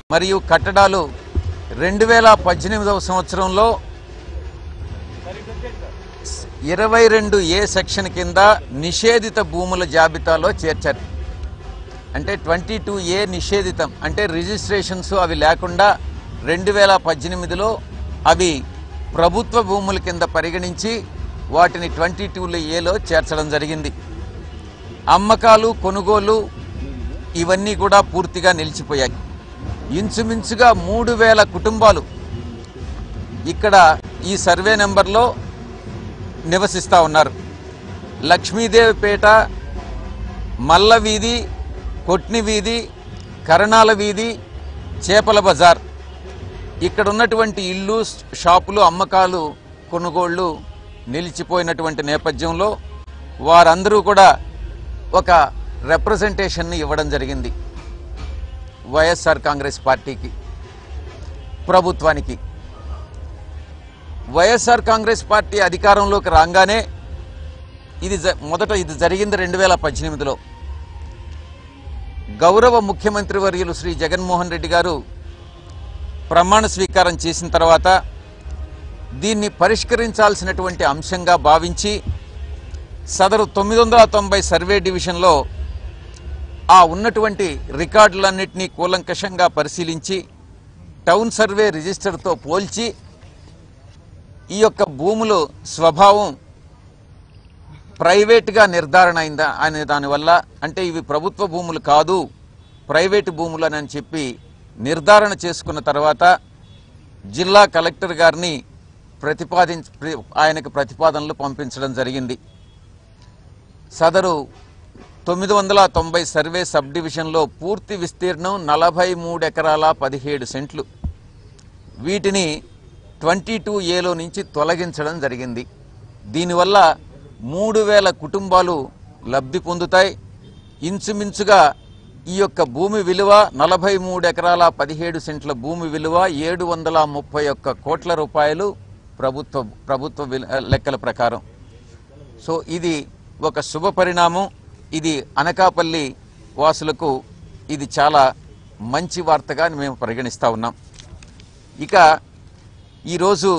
మరియు కట్టడాలు రెండు వేల పద్దెనిమిదవ సంవత్సరంలో ఇరవై రెండు ఏ సెక్షన్ కింద నిషేధిత భూముల జాబితాలో చేర్చారు అంటే ట్వంటీ టూ ఏ నిషేధితం అంటే రిజిస్ట్రేషన్స్ అవి లేకుండా రెండు వేల పద్దెనిమిదిలో అవి ప్రభుత్వ భూముల కింద పరిగణించి వాటిని ట్వంటీ టూలో ఏలో చేర్చడం జరిగింది అమ్మకాలు కొనుగోలు ఇవన్నీ కూడా పూర్తిగా నిలిచిపోయాయి ఇంచుమించుగా మూడు వేల కుటుంబాలు ఇక్కడ ఈ సర్వే నెంబర్లో నివసిస్తూ ఉన్నారు లక్ష్మీదేవిపేట మల్ల వీధి కొట్ని వీధి కరణాల వీధి చేపల బజార్ ఇక్కడ ఉన్నటువంటి ఇళ్ళు షాపులు అమ్మకాలు కొనుగోళ్లు నిలిచిపోయినటువంటి నేపథ్యంలో వారందరూ కూడా ఒక రిప్రజెంటేషన్ని ఇవ్వడం జరిగింది వైఎస్ఆర్ కాంగ్రెస్ పార్టీకి ప్రభుత్వానికి వైఎస్ఆర్ కాంగ్రెస్ పార్టీ అధికారంలోకి రాగానే ఇది జ- మొదట ఇది జరిగింది రెండు వేల పద్దెనిమిదిలో గౌరవ ముఖ్యమంత్రి వర్యులు శ్రీ జగన్మోహన్ రెడ్డి గారు ప్రమాణ స్వీకారం చేసిన తర్వాత దీన్ని పరిష్కరించాల్సినటువంటి అంశంగా భావించి సదరు తొమ్మిది వందల తొంభై సర్వే డివిజన్లో ఆ ఉన్నటువంటి రికార్డులన్నింటినీ కూలంకషంగా పరిశీలించి టౌన్ సర్వే రిజిస్టర్తో పోల్చి ఈ యొక్క భూములు స్వభావం ప్రైవేట్గా నిర్ధారణ అయిందా అనే దానివల్ల అంటే ఇవి ప్రభుత్వ భూములు కాదు ప్రైవేటు భూములు అని చెప్పి నిర్ధారణ చేసుకున్న తర్వాత జిల్లా కలెక్టర్ గారిని ప్రతిపాదించ ప్రి- ఆయనకు ప్రతిపాదనలు పంపించడం జరిగింది సదరు తొమ్మిది వందల తొంభై సర్వే సబ్ డివిజన్లో పూర్తి విస్తీర్ణం నలభై మూడు ఎకరాల పదిహేడు సెంట్లు వీటిని ట్వంటీ టూ ఏలో నుంచి తొలగించడం జరిగింది దీనివల్ల మూడు వేల కుటుంబాలు లబ్ధి పొందుతాయి ఇంచుమించుగా ఈ యొక్క భూమి విలువ నలభై మూడు ఎకరాల పదిహేడు సెంట్ల భూమి విలువ ఏడు వందల ముప్పై ఒక్క కోట్ల రూపాయలు ప్రభుత్వ ప్రభుత్వ విల- లెక్కల ప్రకారం సో ఇది ఒక శుభ పరిణామం ఇది అనకాపల్లి వాసులకు ఇది చాలా మంచి వార్తగా మేము పరిగణిస్తూ ఉన్నాం ఇక ఈరోజు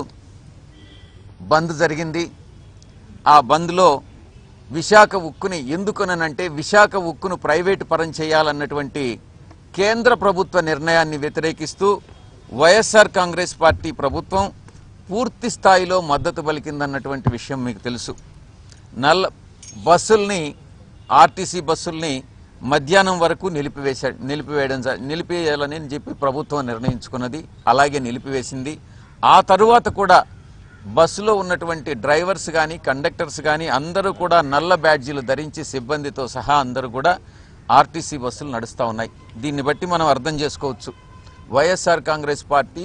బంద్ జరిగింది ఆ బంద్లో విశాఖ ఉక్కుని ఎందుకనంటే విశాఖ ఉక్కును ప్రైవేటు పరం చేయాలన్నటువంటి కేంద్ర ప్రభుత్వ నిర్ణయాన్ని వ్యతిరేకిస్తూ వైఎస్ఆర్ కాంగ్రెస్ పార్టీ ప్రభుత్వం పూర్తి స్థాయిలో మద్దతు పలికిందన్నటువంటి విషయం మీకు తెలుసు నల్ల బస్సుల్ని ఆర్టీసీ బస్సుల్ని మధ్యాహ్నం వరకు నిలిపివేశా నిలిపివేయడం జ- నిలిపివేయాలని చెప్పి ప్రభుత్వం నిర్ణయించుకున్నది అలాగే నిలిపివేసింది ఆ తరువాత కూడా బస్సులో ఉన్నటువంటి డ్రైవర్స్ కానీ కండక్టర్స్ కానీ అందరూ కూడా నల్ల బ్యాడ్జీలు ధరించి సిబ్బందితో సహా అందరూ కూడా ఆర్టీసీ బస్సులు నడుస్తూ ఉన్నాయి దీన్ని బట్టి మనం అర్థం చేసుకోవచ్చు వైఎస్ఆర్ కాంగ్రెస్ పార్టీ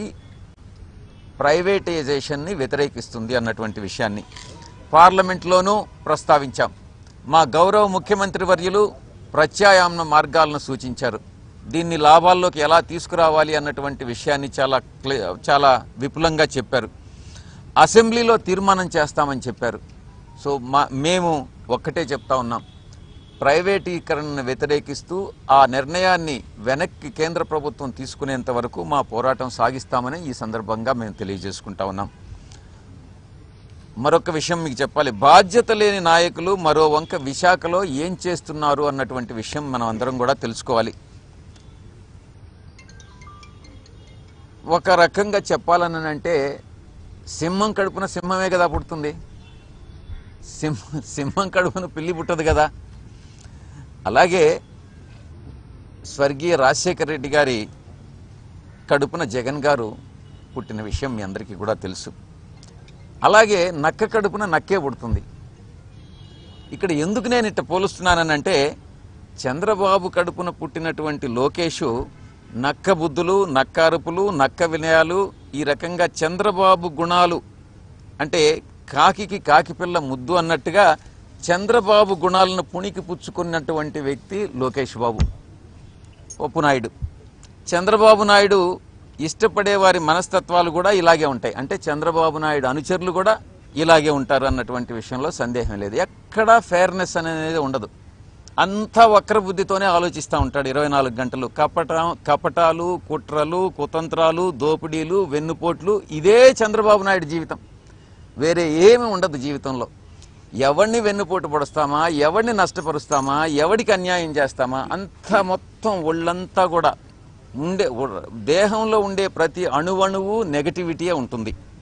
ప్రైవేటైజేషన్ని వ్యతిరేకిస్తుంది అన్నటువంటి విషయాన్ని పార్లమెంట్లోనూ ప్రస్తావించాం మా గౌరవ ముఖ్యమంత్రి వర్యులు ప్రత్యాయామ్న మార్గాలను సూచించారు దీన్ని లాభాల్లోకి ఎలా తీసుకురావాలి అన్నటువంటి విషయాన్ని చాలా క్లి చాలా విపులంగా చెప్పారు అసెంబ్లీలో తీర్మానం చేస్తామని చెప్పారు సో మా మేము ఒక్కటే చెప్తా ఉన్నాం ప్రైవేటీకరణను వ్యతిరేకిస్తూ ఆ నిర్ణయాన్ని వెనక్కి కేంద్ర ప్రభుత్వం తీసుకునేంత వరకు మా పోరాటం సాగిస్తామని ఈ సందర్భంగా మేము తెలియజేసుకుంటా ఉన్నాం మరొక విషయం మీకు చెప్పాలి బాధ్యత లేని నాయకులు మరో వంక విశాఖలో ఏం చేస్తున్నారు అన్నటువంటి విషయం మనం అందరం కూడా తెలుసుకోవాలి ఒక రకంగా చెప్పాలని అంటే సింహం కడుపున సింహమే కదా పుడుతుంది సింహం సింహం కడుపున పిల్లి పుట్టదు కదా అలాగే స్వర్గీయ రాజశేఖర రెడ్డి గారి కడుపున జగన్ గారు పుట్టిన విషయం మీ అందరికీ కూడా తెలుసు అలాగే నక్క కడుపున నక్కే పుడుతుంది ఇక్కడ ఎందుకు నేను ఇట్ట పోలుస్తున్నానంటే చంద్రబాబు కడుపున పుట్టినటువంటి లోకేషు నక్క బుద్ధులు నక్క అరుపులు నక్క వినయాలు ఈ రకంగా చంద్రబాబు గుణాలు అంటే కాకికి కాకి పిల్ల ముద్దు అన్నట్టుగా చంద్రబాబు గుణాలను పుణికి పుచ్చుకున్నటువంటి వ్యక్తి లోకేష్ బాబు ఒప్పునాయుడు చంద్రబాబు నాయుడు ఇష్టపడే వారి మనస్తత్వాలు కూడా ఇలాగే ఉంటాయి అంటే చంద్రబాబు నాయుడు అనుచరులు కూడా ఇలాగే ఉంటారు అన్నటువంటి విషయంలో సందేహం లేదు ఎక్కడా ఫేర్నెస్ అనేది ఉండదు అంత వక్ర బుద్ధితోనే ఆలోచిస్తూ ఉంటాడు ఇరవై నాలుగు గంటలు కపట కపటాలు కుట్రలు కుతంత్రాలు దోపిడీలు వెన్నుపోట్లు ఇదే చంద్రబాబు నాయుడు జీవితం వేరే ఏమి ఉండదు జీవితంలో ఎవరిని వెన్నుపోటు పొడుస్తామా ఎవరిని నష్టపరుస్తామా ఎవడికి అన్యాయం చేస్తామా అంత మొత్తం ఒళ్ళంతా కూడా ఉండే దేహంలో ఉండే ప్రతి అణువణువు నెగటివిటీయే ఉంటుంది